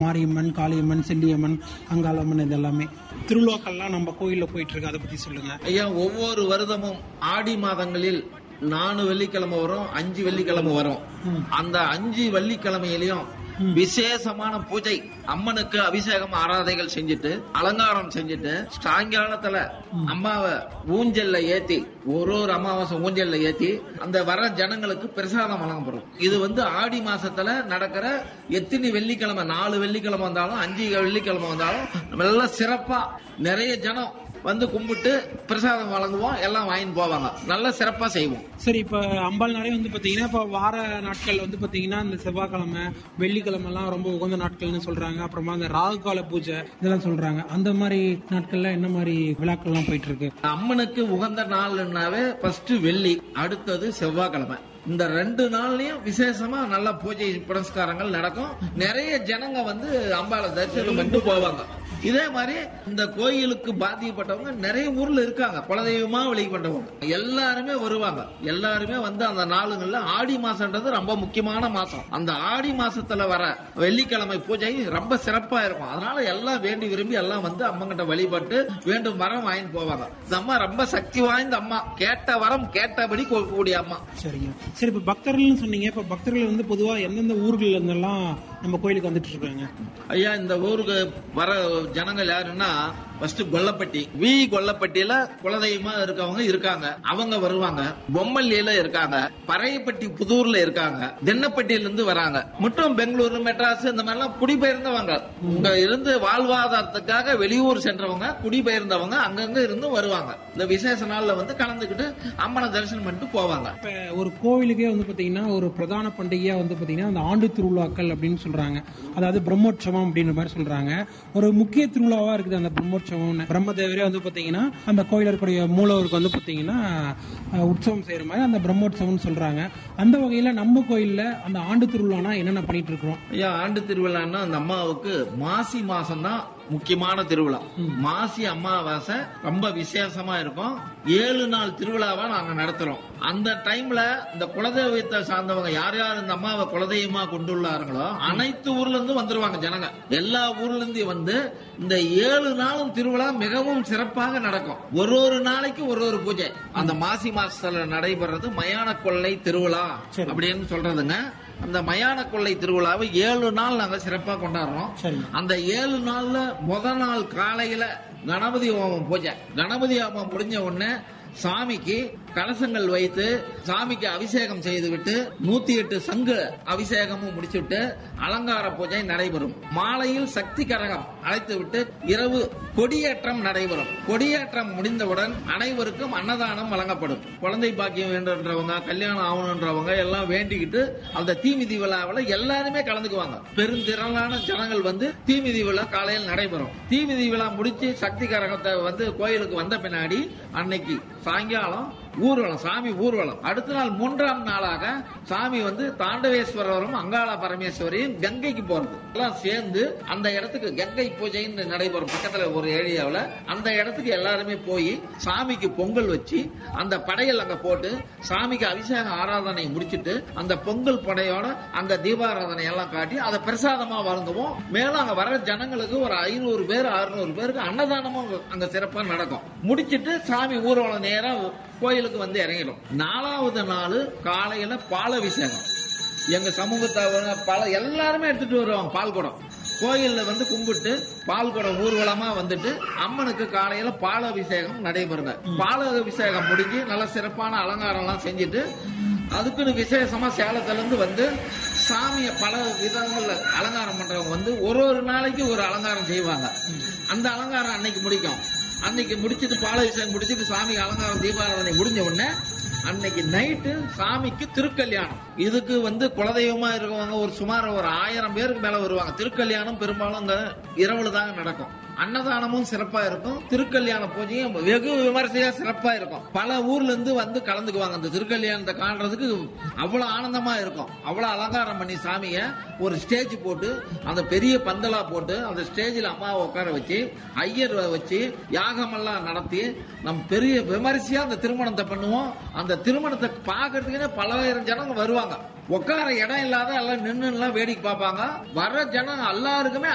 மாரியம்மன் காளியம்மன் செல்லியம்மன் அங்காளம்மன் இது எல்லாமே திருவிழாக்கள்லாம் நம்ம கோயில்ல போயிட்டு இருக்கு அதை பத்தி சொல்லுங்க ஐயா ஒவ்வொரு வருடமும் ஆடி மாதங்களில் நாலு வெள்ளிக்கிழமை வரும் அஞ்சு வெள்ளிக்கிழமை வரும் அந்த அஞ்சு வெள்ளிக்கிழமையிலையும் விசேஷமான பூஜை அம்மனுக்கு அபிஷேகம் ஆராதைகள் செஞ்சுட்டு அலங்காரம் செஞ்சுட்டு சாயங்காலத்துல அம்மாவை ஊஞ்சல்ல ஏத்தி ஒரு ஒரு அமாவாசை ஊஞ்சல்ல ஏத்தி அந்த வர ஜனங்களுக்கு பிரசாதம் வழங்கப்படும் இது வந்து ஆடி மாசத்துல நடக்கிற எத்தனை வெள்ளிக்கிழமை நாலு வெள்ளிக்கிழமை வந்தாலும் அஞ்சு வெள்ளிக்கிழமை வந்தாலும் நல்லா சிறப்பா நிறைய ஜனம் வந்து கும்பிட்டு பிரசாதம் வழங்குவோம் எல்லாம் வாங்கிட்டு போவாங்க நல்லா சிறப்பா செய்வோம் சரி இப்ப அம்பாள் நாளே வந்து பாத்தீங்கன்னா இப்ப வார நாட்கள் வந்து பாத்தீங்கன்னா இந்த செவ்வாய்க்கிழமை வெள்ளிக்கிழமை எல்லாம் ரொம்ப உகந்த நாட்கள்னு சொல்றாங்க அப்புறமா இந்த ராகு கால பூஜை இதெல்லாம் சொல்றாங்க அந்த மாதிரி நாட்கள்ல என்ன மாதிரி விழாக்கள்லாம் போயிட்டு இருக்கு அம்மனுக்கு உகந்த நாள்னாவே ஃபர்ஸ்ட் வெள்ளி அடுத்தது செவ்வாய்க்கிழமை இந்த ரெண்டு நாள்லயும் விசேஷமா நல்ல பூஜை புரஸ்காரங்கள் நடக்கும் நிறைய ஜனங்க வந்து அம்பாளை தரிசனம் பண்ணிட்டு போவாங்க இதே மாதிரி இந்த கோயிலுக்கு பாதிக்கப்பட்டவங்க நிறைய ஊர்ல இருக்காங்க குலதெய்வமா வழிபட்டவங்க எல்லாருமே வருவாங்க எல்லாருமே வந்து அந்த நாளுங்கள்ல ஆடி மாசம்ன்றது ரொம்ப முக்கியமான மாசம் அந்த ஆடி மாசத்துல வர வெள்ளிக்கிழமை பூஜை ரொம்ப சிறப்பா இருக்கும் அதனால எல்லாம் வேண்டி விரும்பி எல்லாம் வந்து அம்மங்கிட்ட வழிபட்டு வேண்டும் வரம் வாங்கிட்டு போவாங்க இந்த அம்மா ரொம்ப சக்தி வாய்ந்த அம்மா கேட்ட வரம் கேட்டபடி கொடுக்கக்கூடிய அம்மா சரிங்க சரி இப்ப பக்தர்கள்னு சொன்னீங்க இப்ப பக்தர்கள் வந்து பொதுவா எந்தெந்த ஊர்கள்ல இருந்தெல்லாம் நம்ம கோயிலுக்கு வந்துட்டு இருக்காங்க ஐயா இந்த ஊருக்கு வர ஜனங்கள் யாருன்னா ஃபர்ஸ்ட் கொல்லப்பட்டி வி கொல்லப்பட்டியில குலதெய்வமா இருக்கவங்க இருக்காங்க அவங்க வருவாங்க பொம்மல்லியில இருக்காங்க பறையப்பட்டி புதூர்ல இருக்காங்க தென்னப்பட்டியில இருந்து வராங்க மற்றும் பெங்களூரு மெட்ராஸ் இந்த மாதிரி எல்லாம் குடிபெயர்ந்தவங்க இங்க இருந்து வாழ்வாதாரத்துக்காக வெளியூர் சென்றவங்க குடிபெயர்ந்தவங்க அங்கங்க இருந்து வருவாங்க இந்த விசேஷ நாள்ல வந்து கலந்துக்கிட்டு அம்மனை தரிசனம் பண்ணிட்டு போவாங்க இப்ப ஒரு கோவிலுக்கே வந்து பாத்தீங்கன்னா ஒரு பிரதான பண்டிகையா வந்து பாத்தீங்கன்னா அந்த ஆண்டு திருவிழாக்கள் அப்படின்னு சொல்றாங்க அதாவது பிரம்மோற்சவம் அப்படின்ற மாதிரி சொல்றாங்க ஒரு முக்கிய திருவிழாவா இருக்குது அந்த பிரம்மோற்சவம் பிரம்மதேவரே வந்து பாத்தீங்கன்னா அந்த கோயில இருக்கக்கூடிய மூலவருக்கு வந்து பாத்தீங்கன்னா அஹ், உற்சவம் செய்யற மாதிரி அந்த பிரம்மோற்சவம்னு சொல்றாங்க அந்த வகையில நம்ம கோயில்ல அந்த ஆண்டு திருவிழானா என்னென்ன பண்ணிட்டு இருக்கிறோம் ஐயா ஆண்டு திருவிழான்னா அந்த அம்மாவுக்கு மாசி மாசம் தான் முக்கியமான திருவிழா மாசி அமாவாசை ரொம்ப விசேஷமா இருக்கும் ஏழு நாள் திருவிழாவா நாங்க நடத்துறோம் அந்த டைம்ல இந்த குலதெய்வத்தை சார்ந்தவங்க யார் யார் இந்த அம்மாவை குலதெய்வமா கொண்டுள்ளார்களோ அனைத்து ஊர்ல இருந்து வந்துருவாங்க ஜனங்க எல்லா ஊர்ல இருந்து வந்து இந்த ஏழு நாளும் திருவிழா மிகவும் சிறப்பாக நடக்கும் ஒரு ஒரு நாளைக்கு ஒரு ஒரு பூஜை அந்த மாசி மாசத்துல நடைபெறது மயான கொள்ளை திருவிழா சரி. அப்படின்னு சொல்றதுங்க அந்த மயான கொள்ளை திருவிழாவை ஏழு நாள் நாங்க சிறப்பா கொண்டாடுறோம் சரி அந்த ஏழு நாள்ல முத நாள் காலையில கணபதி ஹோமம் பூஜை கணபதி ஹோமம் முடிஞ்ச உடனே சாமிக்கு கலசங்கள் வைத்து சாமிக்கு அபிஷேகம் செய்துவிட்டு நூத்தி எட்டு சங்கு அபிஷேகமும் முடிச்சுட்டு அலங்கார பூஜை நடைபெறும் மாலையில் சக்தி கரகம் அழைத்து விட்டு இரவு கொடியேற்றம் நடைபெறும் கொடியேற்றம் முடிந்தவுடன் அனைவருக்கும் அன்னதானம் வழங்கப்படும் குழந்தை பாக்கியம் வேண்டுன்றவங்க கல்யாணம் ஆகணுன்றவங்க எல்லாம் வேண்டிக்கிட்டு அந்த தீமிதி விழாவில் எல்லாருமே கலந்துக்குவாங்க பெருந்திரளான ஜனங்கள் வந்து தீமிதி விழா காலையில் நடைபெறும் தீமிதி விழா முடிச்சு சக்தி கரகத்தை வந்து கோயிலுக்கு வந்த பின்னாடி அன்னைக்கு சாயங்காலம் ஊர்வலம் சாமி ஊர்வலம் அடுத்த நாள் மூன்றாம் நாளாக சாமி வந்து தாண்டவேஸ்வரரும் அங்காள பரமேஸ்வரியும் கங்கைக்கு போறது எல்லாம் சேர்ந்து அந்த இடத்துக்கு கங்கை பூஜைன்னு நடைபெறும் பக்கத்துல ஒரு ஏரியாவுல அந்த இடத்துக்கு எல்லாருமே போய் சாமிக்கு பொங்கல் வச்சு அந்த படையல் அங்க போட்டு சாமிக்கு அபிஷேக ஆராதனை முடிச்சிட்டு அந்த பொங்கல் படையோட அங்க தீபாராதனை எல்லாம் காட்டி அதை பிரசாதமா வழங்குவோம் மேலும் அங்க வர ஜனங்களுக்கு ஒரு ஐநூறு பேர் அறுநூறு பேருக்கு அன்னதானமும் அங்க- அங்க சிறப்பா நடக்கும் முடிச்சிட்டு சாமி ஊர்வலம் நேரா கோயிலுக்கு வந்து இறங்கிடும் நாலாவது நாள் காலையில பாலாபிஷேகம் எங்க சமூகத்தவங்க பல எல்லாருமே எடுத்துட்டு வருவாங்க பால் குடம் கோயில்ல வந்து கும்பிட்டு பால் குடம் ஊர்வலமா வந்துட்டு அம்மனுக்கு காலையில பாலாபிஷேகம் நடைபெறுங்க பாலாபிஷேகம் முடிஞ்சு நல்ல சிறப்பான அலங்காரம் எல்லாம் செஞ்சுட்டு அதுக்குன்னு விசேஷமா சேலத்துல இருந்து வந்து சாமியை பல விதங்கள்ல அலங்காரம் பண்றவங்க வந்து ஒரு ஒரு நாளைக்கு ஒரு அலங்காரம் செய்வாங்க அந்த அலங்காரம் அன்னைக்கு முடிக்கும் அன்னைக்கு முடிச்சிட்டு பாலாபிஷேகம் முடிச்சிட்டு சாமிக்கு அலங்காரம் தீபாராதனை முடிஞ்ச உடனே அன்னைக்கு நைட்டு சாமிக்கு திருக்கல்யாணம் இதுக்கு வந்து குலதெய்வமா இருக்கவங்க ஒரு சுமார் ஒரு ஆயிரம் பேருக்கு மேல வருவாங்க திருக்கல்யாணம் பெரும்பாலும் இந்த இரவுல தாங்க நடக்கும் அன்னதானமும் சிறப்பா இருக்கும் திருக்கல்யாண பூஜையும் வெகு விமர்சையா சிறப்பா இருக்கும் பல ஊர்ல இருந்து வந்து கலந்துக்குவாங்க அந்த திருக்கல்யாணத்தை காண்றதுக்கு அவ்வளவு ஆனந்தமா இருக்கும் அவ்வளவு அலங்காரம் பண்ணி சாமிய ஒரு ஸ்டேஜ் போட்டு அந்த பெரிய பந்தலா போட்டு அந்த ஸ்டேஜில் அம்மாவை உட்கார வச்சு ஐயர் வச்சு யாகமெல்லாம் நடத்தி நம்ம பெரிய விமரிசையா அந்த திருமணத்தை பண்ணுவோம் அந்த திருமணத்தை பார்க்கறதுக்குன்னே பலாயிரம் ஜனங்க வருவாங்க உட்கார இடம் இல்லாத எல்லாம் நின்று எல்லாம் வேடிக்கை பார்ப்பாங்க வர ஜனம் எல்லாருக்குமே